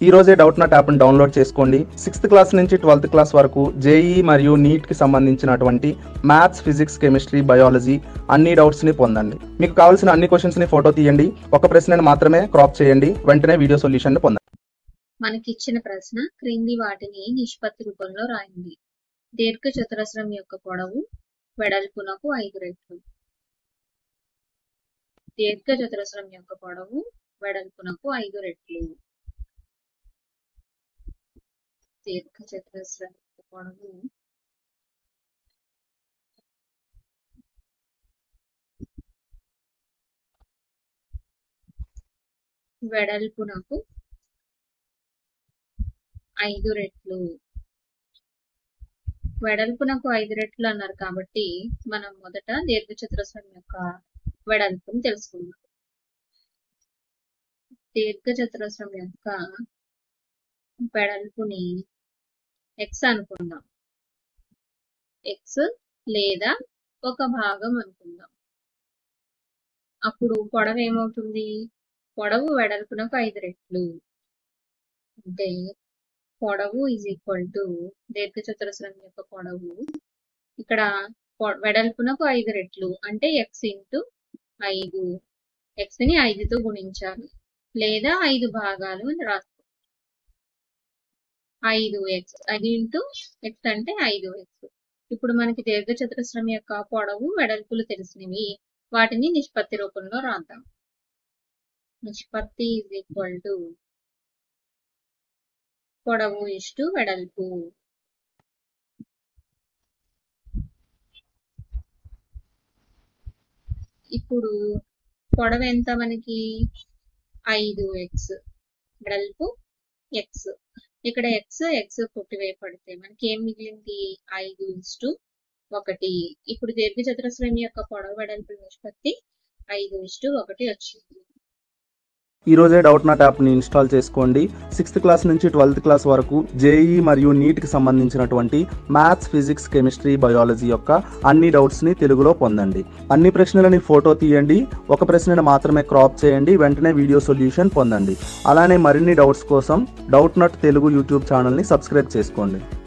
ఈ రోజే Doubtnut యాప్ని డౌన్లోడ్ చేసుకోండి సిక్స్త్ క్లాస్ నుంచి ట్వెల్త్ క్లాస్ వరకు జేఈ మరియు నీట్కి సంబంధించినటువంటి మ్యాథ్స్ ఫిజిక్స్ కెమిస్ట్రీ బయాలజీ అన్ని డౌట్స్ని పొందండి మీకు కావాల్సిన అన్ని క్వశ్చన్స్ని ఫోటో తీయండి ఒక ప్రశ్నను మాత్రమే క్రాప్ చేయండి వెంటనే వీడియో సొల్యూషన్ పొందండి మనకిచ్చిన ప్రశ్న క్రింది వాటిని నిష్పత్తి రూపంలో రాయండి దీర్ఘ చతురస్రం యొక్క పొడవు వెడల్పునకు ఐదు రెట్లు దీర్ఘ చతురస్రం యొక్క పొడవు వెడల్పునకు ఐదు రెట్లు దీర్ఘ చతురస్రం యొక్క పొడవు వెడల్పునకు ఐదు రెట్లు వెడల్పునకు ఐదు రెట్లు అన్నారు కాబట్టి మనం మొదట దీర్ఘచతురస్రం యొక్క వెడల్పుని తెలుసుకుందాం దీర్ఘచతురస్రం యొక్క వెడల్పుని ఎక్స్ అనుకుందాం ఎక్స్ లేదా ఒక భాగం అనుకుందాం అప్పుడు పొడవు ఏమవుతుంది పొడవు వెడల్పునకు ఐదు రెట్లు అంటే పొడవు ఈజ్ ఈక్వల్ టు దీర్ఘచతురస్రం యొక్క పొడవు ఇక్కడ పొ- వెడల్పునకు ఐదు రెట్లు అంటే ఎక్స్ ఇంటూ ఐదు ఎక్స్ ని ఐదుతో గుణించాలి లేదా ఐదు భాగాలు అని రాస్తాం ఐదు ఎక్స్ ఐదు ఇంటూ ఎక్స్ అంటే ఐదు ఎక్స్ ఇప్పుడు మనకి దీర్ఘచతురస్రం యొక్క పొడవు వెడల్పులు తెలిసినవి వాటిని నిష్పత్తి రూపంలో రాద్దాం నిష్పత్తి ఈజ్ ఈక్వల్ టు పొడవు ఇష్టు వెడల్పు ఇప్పుడు పొడవు ఎంత మనకి ఐదు ఎక్స్ వెడల్పు ఎక్స్ ఇక్కడ ఎక్స్ ఎక్స్ కొట్టివేయబడితే మనకి ఏం మిగిలింది ఐదు ఇష్టు ఒకటి ఇప్పుడు దీర్ఘచతురస్రం యొక్క పొడవు వెడల్పు నిష్పత్తి ఐదు ఇష్టు ఒకటి వచ్చింది ఈ రోజే డౌట్ నాట్ యాప్ని ఇన్స్టాల్ చేసుకోండి సిక్స్త్ క్లాస్ నుంచి ట్వెల్త్ క్లాస్ వరకు జేఈ మరియు నీట్కి సంబంధించినటువంటి మ్యాథ్స్ ఫిజిక్స్ కెమిస్ట్రీ బయాలజీ యొక్క అన్ని డౌట్స్ని తెలుగులో పొందండి అన్ని ప్రశ్నలని ఫోటో తీయండి ఒక ప్రశ్నను మాత్రమే క్రాప్ చేయండి వెంటనే వీడియో సొల్యూషన్ పొందండి అలానే మరిన్ని డౌట్స్ కోసం డౌట్ నాట్ తెలుగు యూట్యూబ్ ఛానల్ని సబ్స్క్రైబ్ చేసుకోండి